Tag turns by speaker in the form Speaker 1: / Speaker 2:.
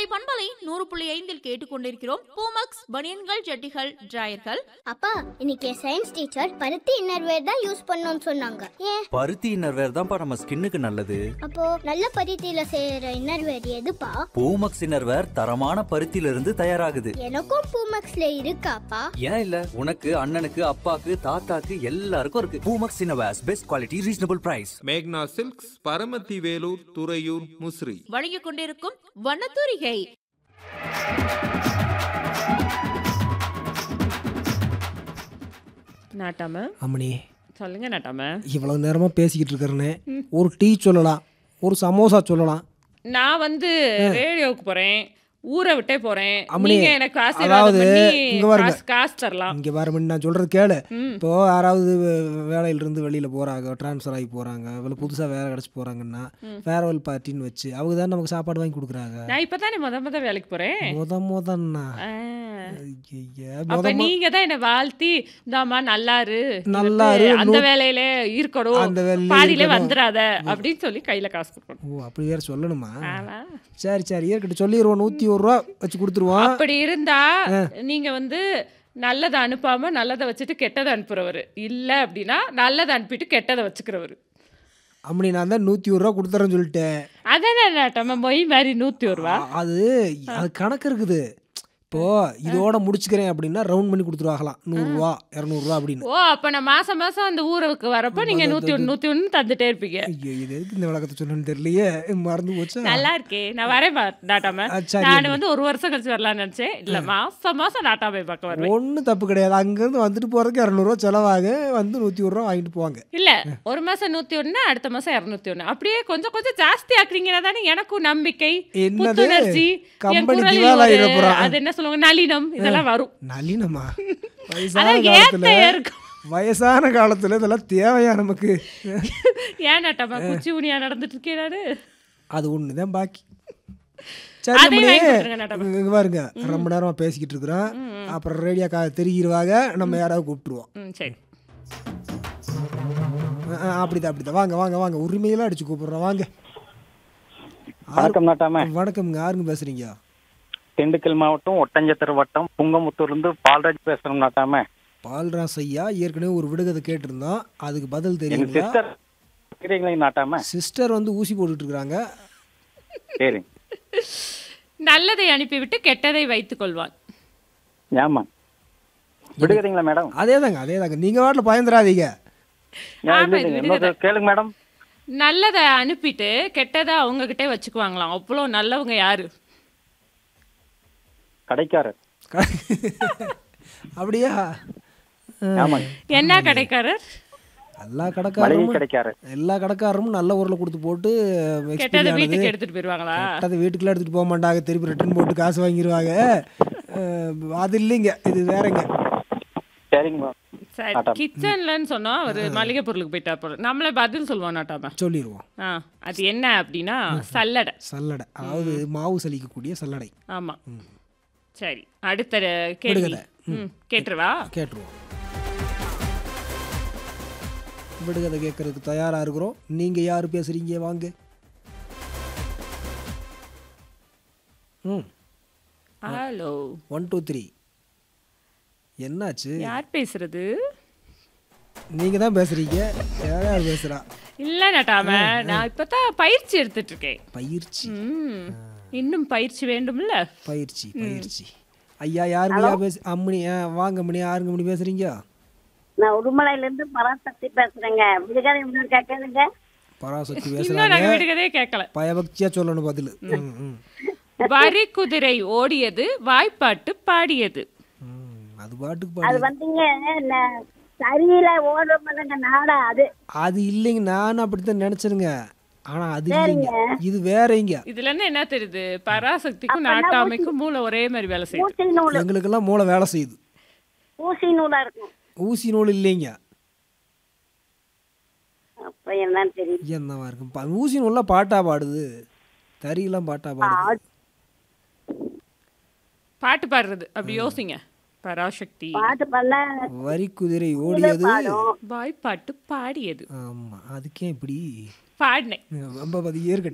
Speaker 1: கோடை பண்பலை நூறு புள்ளி ஐந்தில் கேட்டுக்கொண்டிருக்கிறோம் பூமக்ஸ் பனியன்கள் ஜட்டிகள் டிராயர்கள்
Speaker 2: அப்பா இன்னைக்கு சயின்ஸ் டீச்சர் பருத்தி இன்னர்வேர் தான் யூஸ் பண்ணணும்னு சொன்னாங்க ஏன்
Speaker 3: பருத்தி இன்னர்வேர் தான்ப்பா நம்ம ஸ்கின்னுக்கு நல்லது
Speaker 2: அப்போ நல்ல பருத்தியில செய்யற இன்னர்வேர் எதுப்பா
Speaker 3: பூமக்ஸ் இன்னர்வேர் தரமான பருத்தியில இருந்து தயாராகுது
Speaker 2: எனக்கும் பூமக்ஸ்ல இருக்காப்பா
Speaker 3: ஏன் இல்ல உனக்கு அண்ணனுக்கு அப்பாக்கு தாத்தாக்கு எல்லாருக்கும் இருக்கு Poomex innerwears best quality reasonable price
Speaker 4: Magna silks Paramathi Velur Thuraiyur Musiri
Speaker 1: வழங்கிக் கொண்டிருக்கும் வண்ணத்தூரிகை
Speaker 5: நாட்டாம
Speaker 6: அம்மணி
Speaker 5: சொல்லுங்க நாட்டாம
Speaker 6: இவ்வளவு நேரமா பேசிக்கிட்டு இருக்கிறேன்னு ஒரு டீ சொல்லலாம் ஒரு சமோசா சொல்லலாம்
Speaker 5: நான் வந்து ரேடியோவுக்கு போறேன் ஊரை விட்டே போறேன்
Speaker 6: அம்மனி,
Speaker 5: நீங்க எனக்கு ஆசீர்வாதம்
Speaker 6: அதாவது,
Speaker 5: பண்ணி
Speaker 6: இங்க பாருங்க.
Speaker 5: காசு காசு தரலாம்
Speaker 6: இங்க பாரு மணி நான் சொல்றது கேளு
Speaker 5: ம்.
Speaker 6: இப்போ யாராவது வே- வேலையில இருந்து வெளியில போறாங்க ட்ரான்ஸ்ஃபர் ஆகி போறாங்க இல்லை புதுசா வேலை கிடைச்சு போறாங்கன்னா ஃபேர்வெல் பார்ட்டின்னு வச்சு அவங்க தான் நமக்கு சாப்பாடு வாங்கி கொடுக்குறாங்க
Speaker 5: நான் இப்பதானே முத முத வேலைக்கு போறேன்
Speaker 6: முத முதன்னா
Speaker 5: ஆ.
Speaker 6: ஐயையே,
Speaker 5: அப்ப
Speaker 6: முத மொ-
Speaker 5: நீங்க தான் என்ன வாழ்த்தி இந்தாம்மா நல்லாரு நீ
Speaker 6: நல்லா
Speaker 5: வந்து
Speaker 6: இரு,
Speaker 5: அந்த
Speaker 6: நூ-
Speaker 5: வேலையில இருக்கணும்
Speaker 6: அந்த வேலையில
Speaker 5: பாதியில
Speaker 6: இருக்கணும்.
Speaker 5: வந்துடாத அப்படின்னு சொல்லி கையில காசு கொடுக்கணும்
Speaker 6: ஓ அப்படி வேற சொல்லணுமா
Speaker 5: ஆமா.
Speaker 6: சரி சரி இருக்கட்டும் சொல்லிடுவோம் நூற்றி ஒரு ரூபா வச்சு கொடுத்துருவோம்
Speaker 5: அப்படி இருந்தா நீங்க வந்து நல்லதை அனுப்பாம நல்லதை வச்சுட்டு கெட்டதை அனுப்புறவர் இல்ல அப்படின்னா நல்லதை அனுப்பிட்டு கெட்டதை வச்சுக்கிறவர்
Speaker 6: அப்படி நான் தான் நூற்றி ஒரு ரூபா கொடுத்துறேன்னு சொல்லிட்டேன்
Speaker 5: அதானே நாட்டம்மா மொய் மாதிரி நூத்தி ஒரு ரூபா
Speaker 6: அது அது கணக்கு இருக்குது இப்போ இதோட முடிச்சுக்கிறேன் அப்படின்னா ரவுண்ட் பண்ணி கொடுத்துருவாங்களாம் நூறுரூவா இரநூறுவா அப்படின்னு
Speaker 5: ஓ அப்ப நான் மாசம் மாசம் அந்த ஊருக்கு வரப்ப நீங்க நூத்தி ஒன்று நூத்தி ஒன்று தந்துட்டே இருப்பீங்க
Speaker 6: ஐயோ இது எதுக்கு இந்த விளக்கத்தை சொல்லணும்னு தெரியலையே மறந்து போச்சா
Speaker 5: நல்லா இருக்கே நான் வரேன் பா- நாட்டாம
Speaker 6: ஆ, சரி,
Speaker 5: நான்
Speaker 6: அண்ணி.
Speaker 5: வந்து ஒரு வருஷம் கழிச்சு வரலாம்னு நினைச்சேன் இல்ல மாசம் மாசம் நாட்டாமை பார்க்க வருவேன்
Speaker 6: ஒன்றும் தப்பு கிடையாது அங்கேருந்து வந்துட்டு போகிறதுக்கு இரநூறுவா செலவாக வந்து நூற்றி ஒரு ரூபா வாங்கிட்டு போவாங்க
Speaker 5: இல்ல ஒரு மாசம் நூத்தி ஒண்ணு அடுத்த மாசம் இருநூத்தி ஒண்ணு அப்படியே கொஞ்சம் கொஞ்சம் ஜாஸ்தி ஆக்குறீங்கன்னா தானே எனக்கும் நம்பிக்கை
Speaker 6: என்னது?
Speaker 5: புத்துணர்ச்சி என்
Speaker 6: கம்பெனிக்கு
Speaker 5: குரலில்
Speaker 6: வேலை
Speaker 5: ஒரு-
Speaker 6: ஆயிடப் போறா.
Speaker 5: அது என்ன சொல்லுவாங்க நளினம் இதெல்லாம் வரும்
Speaker 6: நளினமா வயசான
Speaker 5: அதான்
Speaker 6: காலத்தில்
Speaker 5: ஏத்த இருக்கும்
Speaker 6: வயசான காலத்தில் இதெல்லாம் தேவையா நமக்கு
Speaker 5: ஏன் நாட்டம்மா குச்சி உனியா நடந்துட்டு இருக்கேன் நானு
Speaker 6: அது ஒன்று தான் பாக்கி சரி
Speaker 5: அதையும்
Speaker 6: நம்மளே
Speaker 5: வாங்கி கொடுத்துருங்க நாட்டம்மா.
Speaker 6: இங்க பாருங்க ரொம்ப நேரமாக பேசிக்கிட்டு இருக்கிறோம் அப்புறம் ரேடியோ கா தெரிகிறவாக நம்ம யாராவது கூப்பிட்டுருவோம்
Speaker 5: ம் சரி
Speaker 6: ஆ, ஆ, அப்படிதான் அப்படிதான் வாங்க வாங்க வாங்க உரிமையெல்லாம் அடிச்சு கூப்பிடுறோம் வாங்க
Speaker 7: வணக்கம் நாட்டாம
Speaker 6: வணக்கம்ங்க யாருங்க பேசுறீங்க
Speaker 7: திண்டுக்கல் மாவட்டம் ஒட்டஞ்சத்திர வட்டம் புங்கமுத்தூர்லேருந்து பால்ராஜ் பேசுறோம் நாட்டாம
Speaker 6: பால்ராஸ் ஐயா ஏற்கனவே ஒரு விடுகதை கேட்டிருந்தோம் அதுக்கு பதில்
Speaker 7: எங்க
Speaker 6: தெரியுங்களா
Speaker 7: சிஸ்டர் இருக்கிறீங்களா நாட்டாம
Speaker 6: சிஸ்டர் வந்து ஊசி போட்டுட்டு இருக்காங்க
Speaker 7: சரி
Speaker 5: நல்லதை அனுப்பிவிட்டு கெட்டதை வைத்துக் கொள்வான்
Speaker 7: ஏமா விடுகிறீங்களா மேடம்
Speaker 6: அதே தாங்க அதே தாங்க நீங்க வாட்டில் பயந்துடாதீங்க
Speaker 7: ஏன்
Speaker 5: ஆமா,
Speaker 7: இல்ல,
Speaker 5: இது
Speaker 7: இல்ல,
Speaker 5: விடுகதை.
Speaker 7: இன்னொரு கேளுங்க மேடம்
Speaker 5: நல்லதை அனுப்பிட்டு கெட்டதை அவங்க கிட்டே வச்சுக்குவாங்களாம் அவ்வளோ நல்லவங்க யாரு
Speaker 7: கடைக்காரர்
Speaker 6: அப்படியா
Speaker 7: ஆமாங்க
Speaker 5: என்ன கடைக்காரர்
Speaker 6: எல்லா
Speaker 7: மளிகை
Speaker 6: கடைக்காரரும்
Speaker 7: கடைக்காரர்
Speaker 6: எல்லா கடைக்காரரும் நல்ல ஊரில் கொடுத்து போட்டு
Speaker 5: கெட்டதை
Speaker 6: expire
Speaker 5: வீட்டுக்கு
Speaker 6: ஆனது.
Speaker 5: எடுத்துட்டு போயிருவாங்களா
Speaker 6: கெட்டதை வீட்டுக்குலாம் எடுத்துகிட்டு போக மாட்டாங்க திருப்பி ரிட்டர்ன் போட்டு காசு வாங்கிடுவாங்க அஹ், அது இல்லைங்க இது வேறங்க
Speaker 7: சரிங்க மேம்
Speaker 5: சரி
Speaker 7: நாட்டாம.
Speaker 5: கிச்சன்லன்னு சொன்னா அவர் மளிகை பொருளுக்கு போயிட்டா போல நம்மளே பதில் சொல்லுவோம் நாட்டாம
Speaker 6: சொல்லிடுவோம்
Speaker 5: ஆ அது என்ன அப்படின்னா சல்லடை
Speaker 6: சல்லடை அதாவது மாவு சலிக்கக்கூடிய சல்லடை
Speaker 5: ஆமா சரி அடுத்த கேள்வி
Speaker 6: விடுகதை.
Speaker 5: ம் கேட்டுருவா
Speaker 6: கேட்டுருவோம் விடுகதை கேட்கறதுக்கு தயாராக இருக்கிறோம் நீங்கள் யார் பேசுகிறீங்க வாங்க ம்
Speaker 5: ஹலோ
Speaker 6: ஒன் டூ த்ரீ என்னாச்சு
Speaker 5: யார் பேசுறது
Speaker 6: நீங்கள் தான் பேசுகிறீங்க யார் யார் பேசுகிறா
Speaker 5: இல்ல நட்டாம நான் இப்பதான் பயிற்சி எடுத்துட்டு இருக்கேன்
Speaker 6: பயிற்சி
Speaker 5: ம் இன்னும் பயிற்சி வேண்டும்ல
Speaker 6: பயிற்சி பயிற்சி ஐயா யாருங்க பேசு அம்மணி ஆ, வாங்க மணி யாருங்க மணி பேசுகிறீங்க
Speaker 8: நான் உடுமலையில இருந்து பராசக்தி பேசுறேங்க விடுகதை இன்னும் கேட்கணுங்க
Speaker 6: பராசக்தி
Speaker 5: இன்னும்
Speaker 6: பேசுகிறாங்க
Speaker 5: நாங்க வீடுகதே கேட்கல
Speaker 6: பயபக்தியாக சொல்லணும் பதில் ம் ம்
Speaker 5: வரி குதிரை ஓடியது வாய்ப்பாட்டு பாடியது
Speaker 6: ம், அது பாட்டுக்கு
Speaker 8: அது
Speaker 6: பாடி
Speaker 8: வந்துங்க ந- சரியில ஓடுறவங்க நாடா அது
Speaker 6: அது இல்லைங்க நானும் அப்படித்தான் நினைச்சிருங்க ஆனா அது இல்லைங்க இது வேறங்க
Speaker 5: இதுல இருந்து என்ன தெரியுது பராசக்திக்கும் நாட்டாமைக்கும் மூளை ஒரே மாதிரி வேலை செய்யுது
Speaker 8: ஊசி நூல்
Speaker 6: எங்களுக்கெல்லாம் மூளை வேலை செய்யுது
Speaker 8: ஊசி நூலா இருக்கும்
Speaker 6: ஊசி நூல் இல்லைங்க
Speaker 8: அப்ப என்னன்னு தெரியும்
Speaker 6: என்னவா இருக்கும் பா- ஊசி நூல்லாம் பாட்டா பாடுது தறியெல்லாம் பாட்டா பாடுது
Speaker 5: பாட்டு பாடுறது அப்படி யோசிங்க பராசக்தி
Speaker 8: பாட்டு பண்ண
Speaker 6: வரி குதிரை ஓடியது
Speaker 8: பாடும்
Speaker 5: வாய்ப்பாட்டு பாடியது
Speaker 6: ஆமா அதுக்கே இப்படி
Speaker 5: பாடினேன்
Speaker 6: ரொம்ப பதியே இருக்கட்டும்